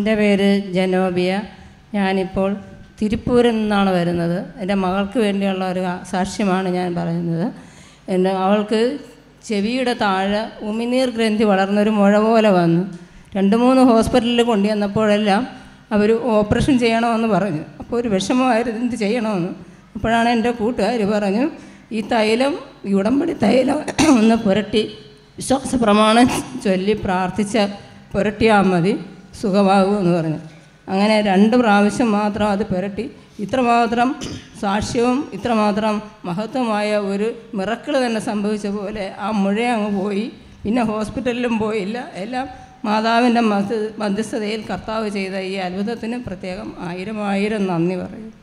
എൻ്റെ പേര് ജനോബിയ ഞാനിപ്പോൾ തിരുപ്പൂരിൽ നിന്നാണ് വരുന്നത് എൻ്റെ മകൾക്ക് വേണ്ടിയുള്ള ഒരു സാക്ഷ്യമാണ് ഞാൻ പറയുന്നത് എൻ്റെ അവൾക്ക് ചെവിയുടെ താഴെ ഉമിനീർ ഗ്രന്ഥി വളർന്നൊരു മുഴ പോലെ വന്നു രണ്ട് മൂന്ന് ഹോസ്പിറ്റലിൽ കൊണ്ടുവന്നപ്പോഴെല്ലാം അവർ ഓപ്പറേഷൻ ചെയ്യണമെന്ന് പറഞ്ഞു അപ്പോൾ ഒരു വിഷമമായിരുന്നു എന്ത് ചെയ്യണമെന്ന് അപ്പോഴാണ് എൻ്റെ കൂട്ടുകാർ പറഞ്ഞു ഈ തൈലം ഈ ഉടമ്പടി തൈലം ഒന്ന് പുരട്ടി വിശ്വാസ പ്രമാണം ചൊല്ലി പ്രാർത്ഥിച്ച് പുരട്ടിയാൽ മതി സുഖമാകുമെന്ന് പറഞ്ഞു അങ്ങനെ രണ്ട് പ്രാവശ്യം മാത്രം അത് പുരട്ടി ഇത്രമാത്രം സാക്ഷ്യവും ഇത്രമാത്രം മഹത്വമായ ഒരു മിറക്കിൾ തന്നെ സംഭവിച്ച പോലെ ആ മുഴ അങ്ങ് പോയി പിന്നെ ഹോസ്പിറ്റലിലും പോയില്ല എല്ലാം മാതാവിൻ്റെ മധ്യ മധ്യസ്ഥതയിൽ കർത്താവ് ചെയ്ത ഈ അത്ഭുതത്തിന് പ്രത്യേകം ആയിരം ആയിരം നന്ദി പറയും